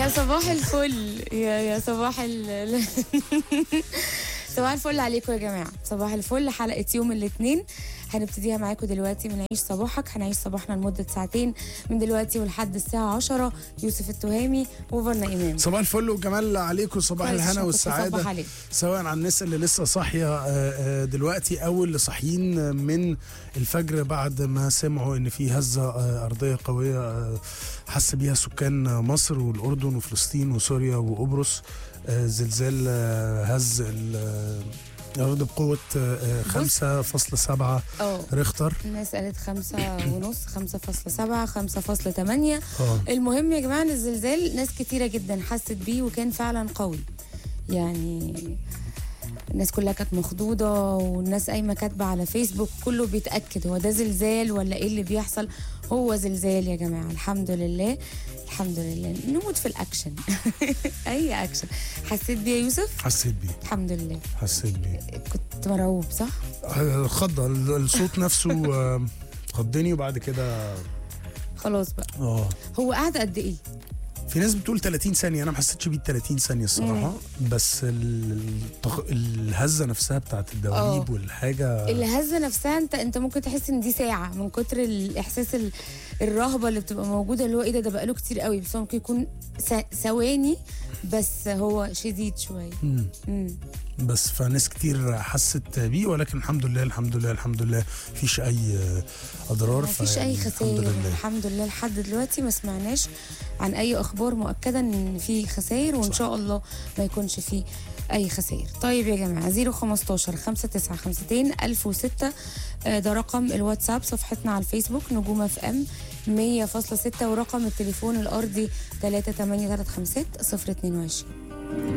يا صباح الفل يا يا صباح ال صباح الفل عليكم يا جماعه صباح الفل حلقه يوم الاثنين هنبتديها معاكم دلوقتي من عيش صباحك هنعيش صباحنا لمده ساعتين من دلوقتي ولحد الساعه 10 يوسف التهامي وفرنا امام صباح الفل والجمال عليكم صباح كويس، الهنا عشان كنت والسعاده بصبح عليك. سواء على الناس اللي لسه صاحيه آه، آه، دلوقتي او اللي صاحيين من الفجر بعد ما سمعوا ان في هزه آه، ارضيه قويه آه، حس بيها سكان مصر والاردن وفلسطين وسوريا وقبرص آه، زلزال آه، هز ال- آه، الارض بقوه آه، آه، 5.7 اه ريختر الناس قالت خمسة ونص خمسة فاصلة سبعة خمسة فاصلة تمانية اه المهم يا جماعة ان الزلزال ناس كتيرة جدا حست بيه وكان فعلا قوي يعني الناس كلها كانت مخضوضة والناس قايمة كاتبة على فيسبوك كله بيتأكد هو ده زلزال ولا ايه اللي بيحصل هو زلزال يا جماعة الحمد لله الحمد لله نموت في الأكشن أي أكشن حسيت بيه يا يوسف حسيت بيه الحمد لله حسيت بيه كنت مرعوب صح؟ آه، خض الصوت نفسه آه، خضني وبعد كده خلاص بقى اه هو قعد قد ايه؟ في ناس بتقول 30 ثانية أنا ما حسيتش بيه 30 ثانية الصراحة بس ال- التخ... الهزة نفسها بتاعت الدواليب آه. والحاجة الهزه نفسها انت انت ممكن تحس ان دي ساعه من كتر الاحساس ال- الرهبه اللي بتبقى موجوده اللي هو ايه ده ده بقاله كتير قوي بس هو ممكن يكون س- ثواني بس هو شديد شويه مم. امم بس فناس كتير حست بيه ولكن الحمد لله الحمد لله الحمد لله مفيش أي أضرار مفيش فيعني اي الحمد خسائر لله الحمد لله لحد دلوقتي ما سمعناش عن اي اخبار مؤكده ان في خسائر وان صح. شاء الله ما يكونش في اي خسائر طيب يا جماعه 015 5952 1006 آه، ده رقم الواتساب صفحتنا على الفيسبوك نجوم اف ام 100.6 ورقم التليفون الارضي 38356 022